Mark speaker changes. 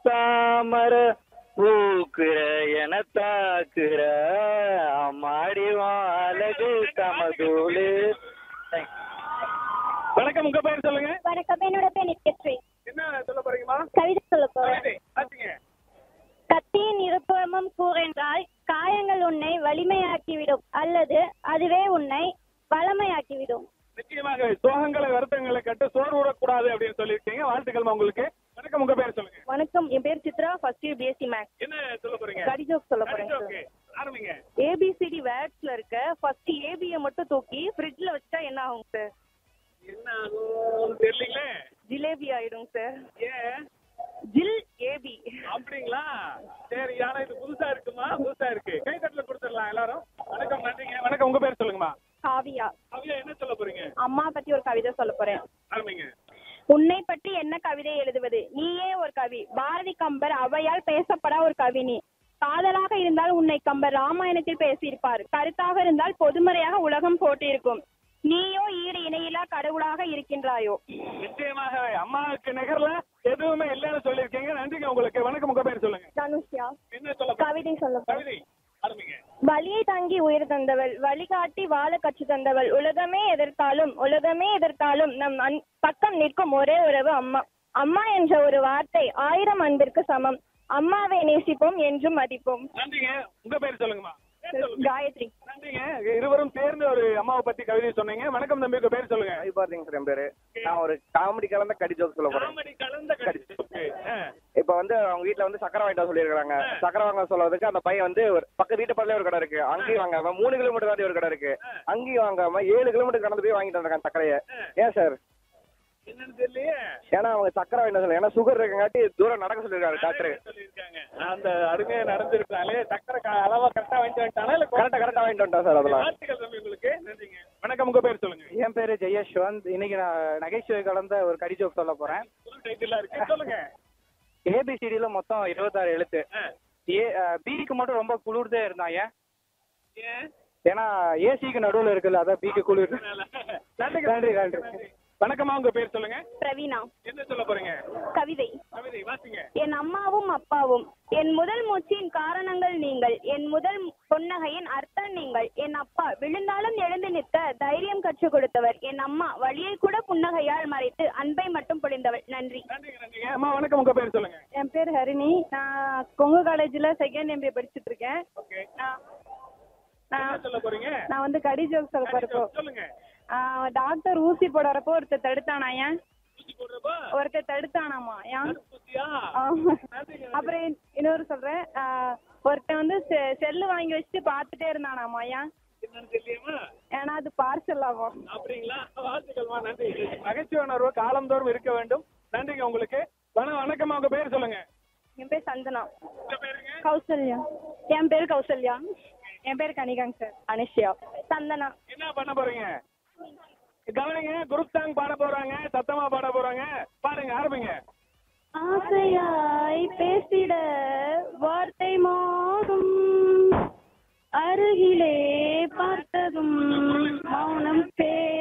Speaker 1: தாமர பூக்குற என தாக்குற அம்மாடிவான் அழகு கமதூளு
Speaker 2: வணக்கம் உங்க பேர் சொல்லுங்க
Speaker 3: வணக்கம் என்னோட பேர் நித்யஸ்ரீ
Speaker 2: என்ன சொல்ல போறீங்கம்மா
Speaker 3: கவிதை சொல்ல போறேன்
Speaker 2: கவிதை, ஆச்சுங்க.
Speaker 3: கத்தியின் இருபுறமும் கூறென்றால் காயங்கள் உன்னை வலிமையாக்கிவிடும் அல்லது அதுவே உன்னை வளமையாக்கிவிடும்
Speaker 2: நிச்சயமாக சோகங்களை வருத்தங்களை கட்டு சோறு விடக்கூடாது அப்படின்னு சொல்லியிருக்கீங்க வாழ்த்துக்கள்மா உங்களுக்கு வணக்கம் உங்க பேர் சொல்லுங்க
Speaker 3: வணக்கம் என் பேர் Chitra first year BSc maths
Speaker 2: என்ன சொல்ல போறீங்க
Speaker 3: கடிஜோக் சொல்ல
Speaker 2: கடிதம்
Speaker 3: போறேன்
Speaker 2: okay. ஆரம்பிங்க
Speaker 3: ஏபிசிடி வேர்ட்ஸ்ல இருக்க ஃபர்ஸ்ட் ஏபியை மட்டும் தூக்கி ஃப்ரிட்ஜ்ல வச்சா என்ன ஆகும் சார்
Speaker 2: என்ன ஆகும் தெரியலீங்களே
Speaker 3: ஜிலேபி ஆயிடும் சார்
Speaker 2: ஏன்
Speaker 3: ஜில் ஏபி
Speaker 2: அப்படிங்களா சரி ஆனா இது புதுசா இருக்குமா புதுசா இருக்கு கை தட்டல கொடுத்துடலாம் எல்லாரும் வணக்கம் நன்றிங்க வணக்கம் உங்க பேர் சொல்லுங்கம்மா
Speaker 3: காவியா
Speaker 2: கவியா என்ன சொல்ல போறீங்க
Speaker 3: அம்மா பத்தி ஒரு கவிதை சொல்ல போறேன்
Speaker 2: ஆரம்பிங்க
Speaker 3: உன்னை பற்றி என்ன கவிதை எழுதுவது நீயே ஒரு கவி பாரதி கம்பர் அவையால் பேசப்பட ஒரு கவினி காதலாக இருந்தால் உன்னை கம்பர் ராமாயணத்தில் பேசியிருப்பார் கருத்தாக இருந்தால் பொதுமறையாக உலகம் போட்டிருக்கும் நீயோ ஈடு இணையில்லா கடவுளாக இருக்கின்றாயோ
Speaker 2: நிச்சயமாக அம்மாவுக்கு நிகர்ல எதுவுமே இல்லைன்னு சொல்லியிருக்கீங்க நன்றிங்க உங்களுக்கு வணக்கம் உங்க பேர் சொல்லுங்க
Speaker 3: தனுஷ்யா
Speaker 2: என்ன சொல்ல போறீங்க?
Speaker 3: கவிதை சொல்ல
Speaker 2: கவிதை ஆரம்பிங்க
Speaker 3: வலியை தாங்கி உயிர் தந்தவள் வழிகாட்டி வாழ கற்று தந்தவள் உலகமே எதிர்த்தாலும் உலகமே எதிர்த்தாலும் நம் அன்- பக்கம் நிற்கும் ஒரே உறவு அம்மா அம்மா என்ற ஒரு வார்த்தை ஆயிரம் அன்பிற்கு சமம் அம்மாவை நேசிப்போம் என்றும் மதிப்போம்
Speaker 2: நன்றிங்க உங்க பேர் சொல்லுங்கம்மா பேர் சொல்லுங்க.
Speaker 3: காயத்ரி
Speaker 2: நன்றிங்க இருவரும் சேர்ந்து ஒரு அம்மாவை பத்தி கவிதை சொன்னீங்க வணக்கம் தம்பி உங்க பேர் சொல்லுங்க
Speaker 1: பாத்தீங்க சார் என் பேரு நான் ஒரு காமெடி கலந்த கடி ஜோக் சொல்ல போறேன்
Speaker 2: காமெடி கலந்த கடிதம் Okay. ஆ.
Speaker 1: இப்ப வந்து அவங்க வீட்ல வந்து சக்கரை வாங்கிட்டு வர சொல்லியிருக்காங்க சக்கரை வாங்க சொல்றதுக்கு அந்த பையன் வந்து ஒரு பக்கத்து வீட்டு பக்கத்துல ஒரு கடை இருக்கு அங்கேயும் வாங்காம மூணு கிலோமீட்டர் தாண்டி ஒரு கடை இருக்கு அங்கேயும் வாங்காம ஏழு கிலோமீட்டர் கடந்து போய் வாங்கிட்டு வந்திருக்காங்க சக்கரையை ஏன் சார்
Speaker 2: என்னன்னு தெரியலையே
Speaker 1: ஏன்னா அவங்க சக்கரை வாங்கிட்டு வர சொல்லல ஏன்னா சுகர் இருக்கங்காட்டி தூரம் நடக்க சொல்லியிருக்காரு டாக்டர்
Speaker 2: சொல்லியிருக்காங்க அந்த அருமையா நடந்திருக்காலே சக்கரை க- அளவா கரெக்டா வாங்கிட்டு வந்துட்டானா இல்ல
Speaker 1: கரெக்டா கரெக்டா வாங்கிட்டு வந்துட்டேன் சார் அதெல்லாம்
Speaker 2: வாழ்த்துக்கள் தம்பி உங்களுக்கு நன்றிங்க வணக்கம் உங்க பேர் சொல்லுங்க
Speaker 4: என் பேரு ஜெயஸ்வந்த் இன்னைக்கு நான் நகைச்சுவை கலந்த ஒரு கடி ஜோக் சொல்ல போறேன்
Speaker 2: புது டைட்டிலா இருக்கு சொல்லுங்க
Speaker 4: ஏபிசிடியில மொத்தம் இருபத்தாறு எழுத்து
Speaker 2: ஆ.
Speaker 4: ஏ பிக்கு மட்டும் ரொம்ப குளிர்தே இருந்தான் ஏன்
Speaker 2: ஏன்
Speaker 4: ஏன்னா ஏசிக்கு நடுவுல இருக்குல்ல அதான் பிக்கு குளிர்
Speaker 2: நன்றிங்க.
Speaker 4: நன்றி, நன்றி.
Speaker 2: வணக்கம்மா உங்க பேர் சொல்லுங்க
Speaker 3: பிரவீனா
Speaker 2: என்ன சொல்ல போறீங்க
Speaker 3: கவிதை
Speaker 2: கவிதை வாசிங்க
Speaker 3: என் அம்மாவும் அப்பாவும் என் முதல் மூச்சின் காரணங்கள் நீங்கள் என் முதல் பொன்னகையின் அர்த்தம் நீங்கள் என் அப்பா விழுந்தாலும் எழுந்து நிற்க தைரியம் கற்றுக் கொடுத்தவர் என் அம்மா வழியை கூட புன்னகையால் மறைத்து அன்பை மட்டும் பொழிந்தவள் நன்றி
Speaker 2: நன்றிங்க நன்றிங்க அம்மா வணக்கம் உங்க பேர் சொல்லுங்க
Speaker 3: என் பேர் ஹரிணி நான் கொங்கு காலேஜ்ல செகண்ட் எம்பிஏ படிச்சுட்டு இருக்கேன்
Speaker 2: ஓகே
Speaker 3: நான்
Speaker 2: என்ன சொல்ல போறீங்க
Speaker 3: நான் வந்து கடி ஜோக் சொல்ல போறப்போ
Speaker 2: சொல்லுங்க
Speaker 3: டாக்டர் ஊசி போட வரப்போ ஒருத்தர் தடுத்தானா ஏன்
Speaker 2: ஊசி போடுறப்ப
Speaker 3: ஒருத்தர் தடுத்தானாமா ஏன்
Speaker 2: ஊசியா
Speaker 3: ஆமா.
Speaker 2: நன்றிங்க
Speaker 3: அப்புறம் இன்- இன்னொரு சொல்றேன் ஆஹ் ஒருத்தன் வந்து செ- செல்லு வாங்கி வச்சுட்டு பார்த்துட்டே இருந்தானாமா ஏன்
Speaker 2: என்னன்னு தெரியலையாமா
Speaker 3: ஏன்னா அது பார்சல் ஆகும்
Speaker 2: அப்படிங்களா வாழ்த்துக்கள்மா நன்றி நகைச்சுவை உணர்வு காலந்தோறும் இருக்க வேண்டும் நன்றிங்க உங்களுக்கு வண வணக்கம்மா உங்க பேர் சொல்லுங்க
Speaker 3: என் பேர் சந்தனா
Speaker 2: உங்க பேருங்க
Speaker 3: கௌசல்யா என் பேர் கௌசல்யா என் பேர் கனிகாங் சார் அனுஷ்யா சந்தனா
Speaker 2: என்ன பண்ண போறீங்க கவனிங்க குரூப் சாங் பாட போறாங்க சத்தமா பாட போறாங்க பாருங்க ஆரம்பிங்க
Speaker 3: ஆசையாய் பேசிட வார்த்தை மோதும் அருகிலே பார்த்ததும் மௌனம் பேசும்